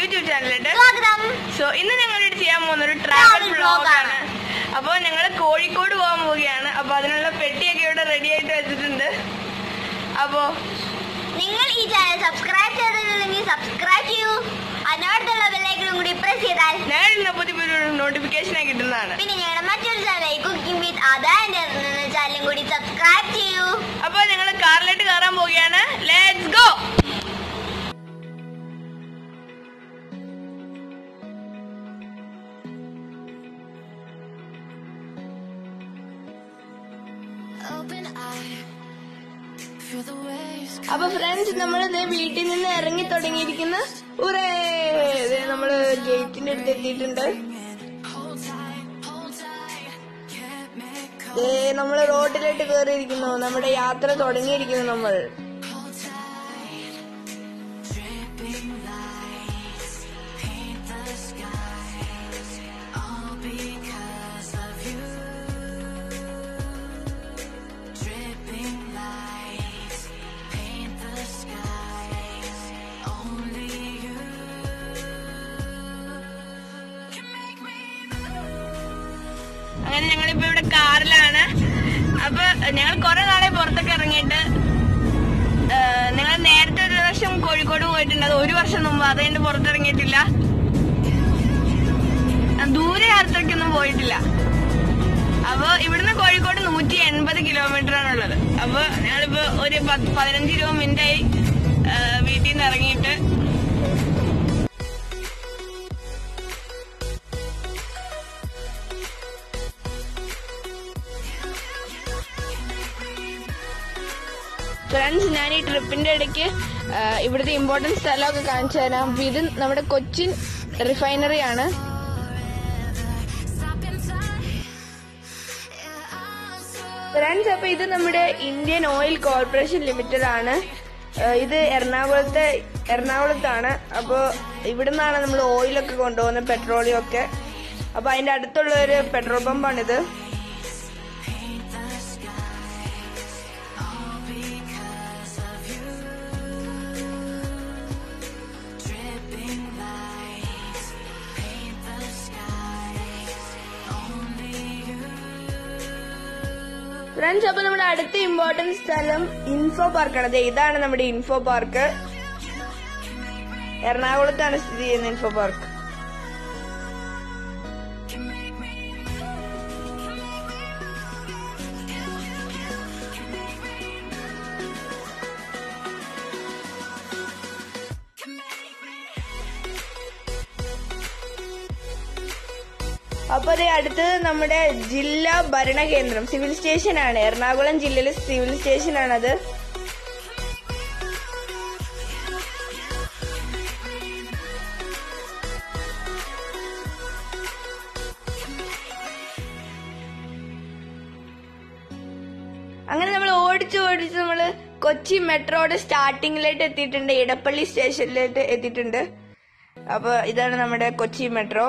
YouTube ചാനലിലുണ്ട് സ്വാഗതം so ഇന്ന് ഞങ്ങൾ ചെയ്യാൻ പോകുന്ന ഒരു ട്രാവൽ Travel vlog വ്ലോഗാണ് അപ്പോൾ ഞങ്ങൾ കോഴിക്കോട് പോകാൻ പോവുകയാണ് അപ്പോൾ അതിനുള്ള പെട്ടിയൊക്കെ ഇവിടെ റെഡി ആയിട്ട് വെച്ചിട്ടുണ്ട് അപ്പോൾ നിങ്ങൾ ഈ ചാനൽ സബ്സ്ക്രൈബ് ചെയ്തിട്ടില്ലെങ്കിൽ സബ്സ്ക്രൈബ് ചെയ്യൂ അതിനടുത്തുള്ള ബെല്ലൈക്കനും കൂടി പ്രസ് ചെയ്താൽ ഞാൻ ഇന്ന് പുതിയ പുതിയ നോട്ടിഫിക്കേഷൻ കിട്ടുന്നതാണ് പിന്നെ ഞങ്ങളുടെ മറ്റൊരു ചാനൽ കുക്കിംഗ് വിത്ത് ആദായന്റെ എന്ന ചാനലും കൂടി സബ്സ്ക്രൈബ് ചെയ്യൂ അപ്പോൾ ഞങ്ങൾ കാറിലോട്ട് കയറാൻ പോവുകയാണ് let's go Open eye, feel the waves. അപ്പൊ ഫ്രണ്ട്സ് നമ്മൾ വീട്ടിൽ നിന്ന് ഇറങ്ങി തുടങ്ങിയിരിക്കുന്ന ഉറേ നമ്മള് ഗേറ്റിന്റെ അടുത്ത് എത്തിയിട്ടുണ്ട് Hold tight, hold tight. Can't make ദേ നമ്മള് റോഡിലോട്ട് കയറിയിരിക്കുന്നു നമ്മുടെ യാത്ര തുടങ്ങിയിരിക്കുന്നു നമ്മൾ hold tight. Dripping lights paint the skies, all because of you. Dripping lights paint the skies, only you can make me അങ്ങനെ ഞങ്ങളിപ്പോ ഇവിടെ കാറിലാണ് അപ്പൊ ഞങ്ങൾ കുറെ നാളെ പുറത്തൊക്കെ ഇറങ്ങിയിട്ട് നിങ്ങൾ നേരത്തെ ഒരു വർഷം കോഴിക്കോട് പോയിട്ടുണ്ട് അത് ഒരു വർഷം മുമ്പ് അത് കഴിഞ്ഞ് പുറത്തിറങ്ങിയിട്ടില്ല ആ, ദൂരെ യാത്രയ്ക്കൊന്നും പോയിട്ടില്ല അപ്പൊ ഇവിടുന്ന് കോഴിക്കോട് നൂറ്റി എൺപത് കിലോമീറ്റർ ആണുള്ളത് അപ്പൊ ഞങ്ങളിപ്പോ ഒരു പത്ത് പതിനഞ്ച് ഇരുപത് മിനിറ്റ് ആയി ആ, വീട്ടിൽ നിന്ന് ഇറങ്ങിയിട്ട് ഫ്രണ്ട്സ് ഞാൻ ഈ ട്രിപ്പിന്റെ ഇടയ്ക്ക് ആ, ഇവിടുത്തെ ഇമ്പോർട്ടൻറ്റ് സ്ഥലമൊക്കെ കാണിച്ചു തരാം അപ്പൊ ഇത് നമ്മുടെ കൊച്ചിൻ റിഫൈനറി ആണ് stop in time. Yeah, I'm so friends അപ്പൊ ഇത് നമ്മുടെ ഇന്ത്യൻ ഓയിൽ കോർപ്പറേഷൻ ലിമിറ്റഡ് ആണ് ആ, ഇത് എറണാകുളത്തെ എറണാകുളത്താണ് അപ്പോൾ ഇവിടുന്നാണ് നമ്മൾ ഓയിലൊക്കെ കൊണ്ടുപോകുന്നത് പെട്രോളിയം ഒക്കെ അപ്പൊ അതിന്റെ അടുത്തുള്ള ഒരു പെട്രോൾ പമ്പാണിത് because of you. Dripping lights paint the skies. Only you. Friends അപ്പൊ നമ്മുടെ അടുത്ത ഇമ്പോർട്ടൻറ്റ് സ്ഥലം ഇൻഫോ പാർക്കാണ് അതെ ഇതാണ് നമ്മുടെ ഇൻഫോ പാർക്ക് എറണാകുളത്താണ് സ്ഥിതി ചെയ്യുന്ന ഇൻഫോ പാർക്ക് അപ്പൊ അതെ അടുത്തത് നമ്മുടെ ജില്ലാ ഭരണകേന്ദ്രം സിവിൽ സ്റ്റേഷൻ ആണ് എറണാകുളം ജില്ലയിലെ സിവിൽ സ്റ്റേഷൻ ആണത് അങ്ങനെ നമ്മൾ ഓടിച്ച് ഓടിച്ച് നമ്മൾ കൊച്ചി മെട്രോയുടെ സ്റ്റാർട്ടിങ്ങിലായിട്ട് എത്തിയിട്ടുണ്ട് ഇടപ്പള്ളി സ്റ്റേഷനിലായിട്ട് എത്തിയിട്ടുണ്ട് അപ്പൊ ഇതാണ് നമ്മുടെ കൊച്ചി മെട്രോ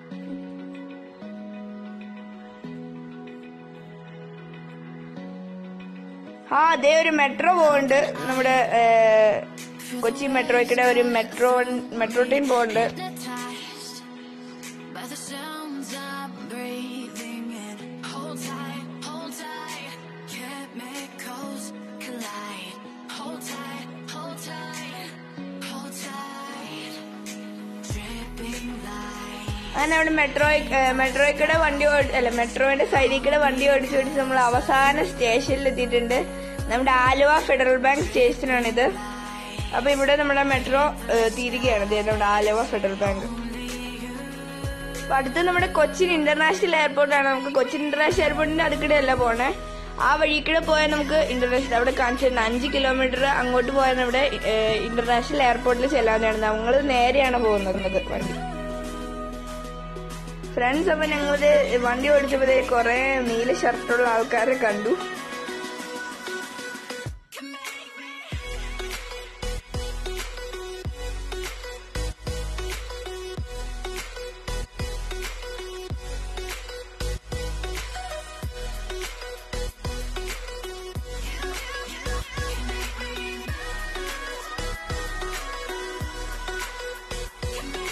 ആ അതേ ഒരു മെട്രോ പോകുന്നുണ്ട് നമ്മുടെ ഏ, കൊച്ചി മെട്രോയ്ക്കിടെ ഒരു മെട്രോ മെട്രോ ട്രെയിൻ പോകുന്നുണ്ട് Hypnotized by the sounds I'm breathing in. Hold tight, hold tight. Chemicals collide. Hold tight, hold tight, hold tight. Dripping light. അങ്ങനെ അവിടെ മെട്രോ മെട്രോയ്ക്കിടെ വണ്ടി ഓടി- അല്ല മെട്രോയുടെ സൈഡിൽ കൂടെ വണ്ടി ഓടിച്ച് ഓടിച്ച് നമ്മൾ അവസാന സ്റ്റേഷനിൽ എത്തിയിട്ടുണ്ട് നമ്മുടെ ആലുവ ഫെഡറൽ ബാങ്ക് സ്റ്റേഷനാണിത് അപ്പൊ ഇവിടെ നമ്മുടെ മെട്രോ തീരുകയാണ് ദേ നമ്മുടെ ആലുവ ഫെഡറൽ ബാങ്ക് അപ്പൊ അടുത്ത് നമ്മുടെ കൊച്ചിൻ ഇന്റർനാഷണൽ എയർപോർട്ടാണ് നമുക്ക് കൊച്ചിൻ ഇന്റർനാഷണൽ എയർപോർട്ടിന്റെ അടുക്കിടെ അല്ല പോണേ ആ വഴിക്കിടെ പോയാൽ നമുക്ക് ഇന്റർനാഷണൽ അവിടെ കാണിച്ചിരുന്ന അഞ്ച് കിലോമീറ്റർ അങ്ങോട്ട് പോയാൽ നമ്മുടെ ഇന്റർനാഷണൽ എയർപോർട്ടിൽ ചെല്ലാവുന്നതാണ് നമ്മൾ നേരെയാണ് പോകുന്നത് വണ്ടി ഫ്രണ്ട്സ് അപ്പൊ ഞങ്ങളത് വണ്ടി ഓടിച്ചപ്പോ കൊറേ നീല ഷർട്ടുള്ള ആൾക്കാരെ കണ്ടു Can make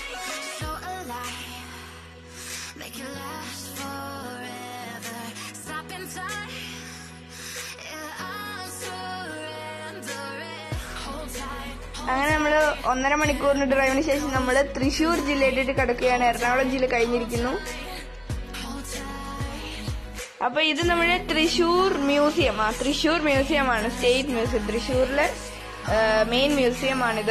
അങ്ങനെ നമ്മൾ ഒന്നര മണിക്കൂറിന് ഡ്രൈവിന് ശേഷം നമ്മൾ തൃശ്ശൂർ ജില്ലയിലേക്ക് കിടക്കുകയാണ് എറണാകുളം ജില്ല കഴിഞ്ഞിരിക്കുന്നു അപ്പൊ ഇത് നമ്മുടെ തൃശ്ശൂർ മ്യൂസിയം ആ തൃശ്ശൂർ മ്യൂസിയം ആണ് സ്റ്റേറ്റ് മ്യൂസിയം തൃശ്ശൂരിലെ മെയിൻ മ്യൂസിയം ആണിത്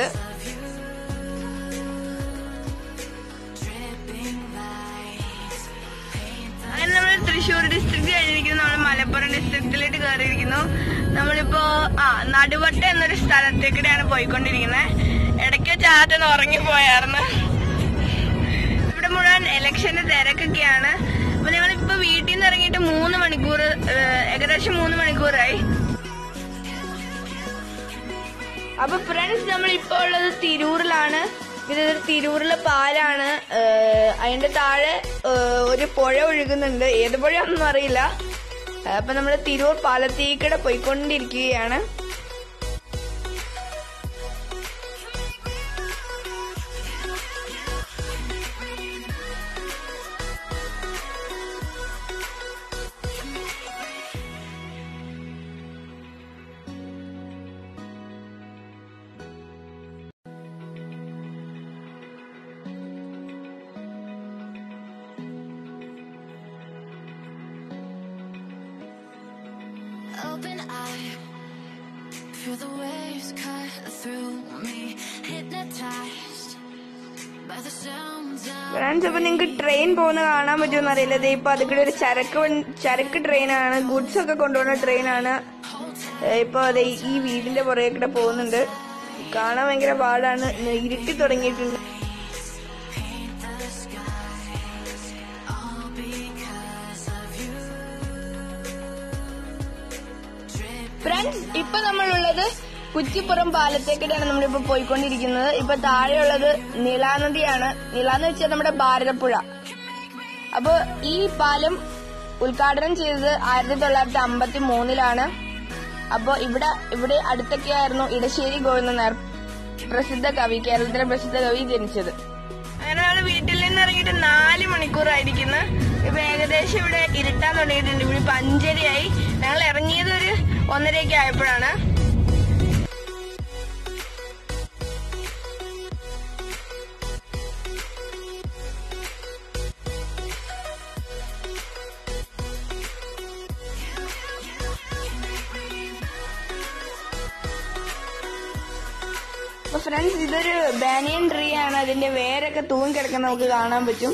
അങ്ങനെ നമ്മൾ തൃശ്ശൂർ ഡിസ്ട്രിക്ട് കഴിഞ്ഞിരിക്കുന്നു നമ്മൾ മലപ്പുറം ഡിസ്ട്രിക്റ്റിലേക്ക് കയറിയിരിക്കുന്നു നമ്മളിപ്പോ ആ നടുവട്ട എന്നൊരു സ്ഥലത്തേക്കൂടെയാണ് പോയിക്കൊണ്ടിരിക്കുന്നത് ഇടയ്ക്ക് ചാറ്റന്ന് ഉറങ്ങിപ്പോയായിരുന്നു ഇവിടെ മുഴുവൻ ഇലക്ഷന്റെ തിരക്കൊക്കെയാണ് അപ്പൊ ഞങ്ങളിപ്പോ വീട്ടിൽ നിന്ന് ഇറങ്ങിയിട്ട് മൂന്ന് മണിക്കൂർ ഏഹ്, ഏകദേശം മൂന്ന് മണിക്കൂറായി അപ്പൊ ഫ്രണ്ട്സ് നമ്മൾ ഇപ്പൊ ഉള്ളത് തിരൂരിലാണ് ഇത് തിരൂരിലെ പാലാണ് ഏഹ്, അതിന്റെ താഴെ ഏഹ്, ഒരു പുഴ ഒഴുകുന്നുണ്ട് ഏത് പുഴയാണെന്നും അറിയില്ല അപ്പൊ നമ്മൾ തിരൂർ പാലത്തേക്കൂടെ പോയിക്കൊണ്ടിരിക്കുകയാണ് Open eye, feel the waves cut through me, hypnotized by the sounds of. Friends അപ്പൊ നിങ്ങക്ക് ട്രെയിൻ പോകുന്ന കാണാൻ പറ്റുമെന്ന് അറിയില്ല ദേ ഇപ്പൊ അതികൂടെ ഒരു ചരക്ക് വൺ- ചരക്ക് ട്രെയിനാണ് ഗുഡ്സ് ഒക്കെ കൊണ്ടുപോകുന്ന ട്രെയിനാണ് ഏഹ് ഇപ്പൊ അതെ ഈ വീടിന്റെ പുറകെ കൂടെ പോകുന്നുണ്ട് കാണാൻ ഭയങ്കര പാടാണ് ഇരുട്ടി തുടങ്ങിയിട്ടുണ്ട് ഫ്രണ്ട്സ് ഇപ്പൊ നമ്മളുള്ളത് കുറ്റിപ്പുറം പാലത്തേക്കിടെയാണ് നമ്മളിപ്പോ പോയിക്കൊണ്ടിരിക്കുന്നത് ഇപ്പൊ താഴെയുള്ളത് നീലാനദിയാണ് നീലാന്ന് വെച്ചാൽ നമ്മുടെ ഭാരതപ്പുഴ അപ്പൊ ഈ പാലം ഉദ്ഘാടനം ചെയ്തത് ആയിരത്തി തൊള്ളായിരത്തി അമ്പത്തി മൂന്നിലാണ് അപ്പൊ ഇവിടെ ഇവിടെ അടുത്തൊക്കെയായിരുന്നു ഇടശ്ശേരി ഗോവിന്ദൻ നായർ പ്രസിദ്ധ കവി കേരളത്തിലെ പ്രസിദ്ധ കവി ജനിച്ചത് അങ്ങനെ നമ്മള് വീട്ടിൽ നിന്ന് ഇറങ്ങിയിട്ട് നാല് മണിക്കൂറായിരിക്കുന്നു ഇപ്പൊ ഏകദേശം ഇവിടെ ഇരുട്ടാൻ തുടങ്ങിയിട്ടുണ്ട് ഇവിടെ ഇപ്പൊ അഞ്ചരയായി ഞങ്ങൾ ഇറങ്ങിയത് ഒരു ഒന്നരയൊക്കെ ആയപ്പോഴാണ് അപ്പൊ ഫ്രണ്ട്സ് ഇതൊരു ബാനിയൻ ട്രീ ആണ് അതിന്റെ വേരൊക്കെ തൂങ്ങി കിടക്കുന്ന നമുക്ക് കാണാൻ പറ്റും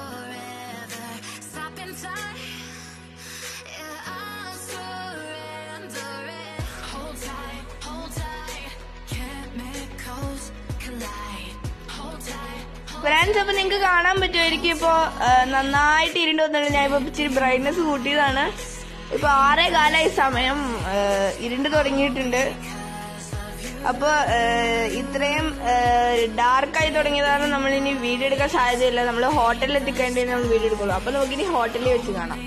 Stop in time. Yeah, I'm surrendering. Hold tight, hold tight. Chemicals collide. Hold tight, hold friends അപ്പൊ നിങ്ങക്ക് കാണാൻ പറ്റുമായിരിക്കും ഇപ്പൊ ആ, നന്നായിട്ട് ഇരുണ്ട് വന്നിട്ട് ഞാൻ ഇപ്പൊ ഇച്ചിരി ബ്രൈറ്റ്നസ് കൂട്ടിയതാണ് ഇപ്പൊ ആറേ കാലായി സമയം ആ, ഇരുണ്ട് തുടങ്ങിയിട്ടുണ്ട് അപ്പൊ ആ, ഇത്രയും ഡാർക്കായി തുടങ്ങിയതാണ് നമ്മൾ ഇനി വീഡിയോ എടുക്കാൻ സാധ്യതയില്ല നമ്മൾ ഹോട്ടലിൽ എത്തിക്കേണ്ടി നമ്മൾ വീഡിയോ എടുക്കുള്ളൂ അപ്പൊ നമുക്കിനി ഹോട്ടലിൽ വെച്ച് കാണാം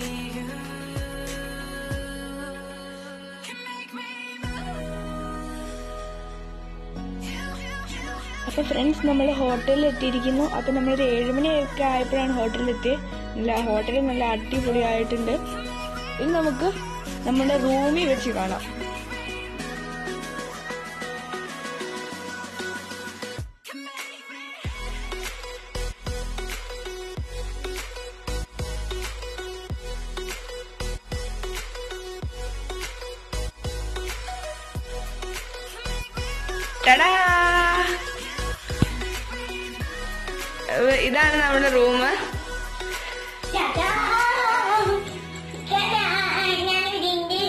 അപ്പൊ ഫ്രണ്ട്സ് നമ്മൾ ഹോട്ടലിൽ എത്തിയിരിക്കുന്നു അപ്പൊ നമ്മളൊരു ഏഴുമണിയൊക്കെ ആയപ്പോഴാണ് ഹോട്ടലിൽ എത്തിയത് നല്ല ഹോട്ടൽ നല്ല അടിപൊളിയായിട്ടുണ്ട് ഇനി നമുക്ക് നമ്മുടെ റൂമിൽ വെച്ച് കാണാം ടടാ! ഏഹ് ഇതാണ് നമ്മുടെ റൂം ടാറ്റാ. ടാറ്റാ. ഞാനിവിടെയുണ്ട്.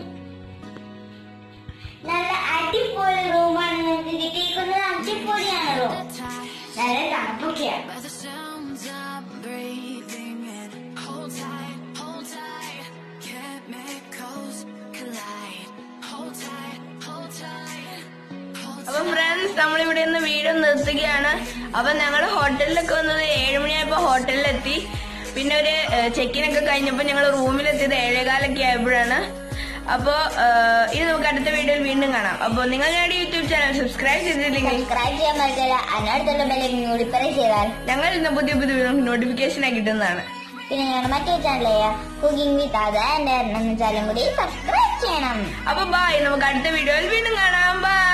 നല്ല അടിപൊളി റൂമാണ് നിങ്ങൾക്ക് കിട്ടിയിരിക്കുന്നത് അടിപൊളിയാണ് റൂം tight. നല്ല തണുപ്പൊക്കെയാണ് By the sounds I'm breathing in. Hold tight, hold tight. Chemicals collide. Hold tight, hold tight. Hold അപ്പൊ ഫ്രണ്ട്സ് നമ്മളിവിടെ നിന്ന് വീഡിയോ നിർത്തുകയാണ് അപ്പൊ ഞങ്ങൾ ഹോട്ടലിലൊക്കെ വന്നത് ഏഴുമണിയായപ്പോ ഹോട്ടലിലെത്തി പിന്നെ ഒരു ചെക്കിനൊക്കെ കഴിഞ്ഞപ്പോ ഞങ്ങൾ റൂമിലെത്തിയത് ഏഴേകാലൊക്കെ ആയപ്പോഴാണ് അപ്പോ ഏഹ്, ഇനി നമുക്ക് അടുത്ത വീഡിയോയിൽ വീണ്ടും കാണാം അപ്പൊ നിങ്ങൾ ഞങ്ങളുടെ യൂട്യൂബ് ചാനൽ സബ്സ്ക്രൈബ് ചെയ്തിട്ടില്ലെങ്കിൽ സബ്സ്ക്രൈബ് ചെയ്യാൻ മറക്കല്ല അതിനടുത്തുള്ള ബെല്ലിൽ കൂടി പ്രസ് ചെയ്താൽ ഞങ്ങൾ ഇന്ന് പുതിയ പുതിയ നോട്ടിഫിക്കേഷൻ കിട്ടുന്നതാണ് പിന്നെ ഞങ്ങളുടെ മറ്റൊരു ചാനലായ കുക്കിംഗ് വിത്ത് അത് എന്റെ എന്ന ചാനലും കൂടി സബ്സ്ക്രൈബ് ചെയ്യണം അപ്പൊ ബൈ നമുക്ക് അടുത്ത വീഡിയോയിൽ വീണ്ടും കാണാം ബൈ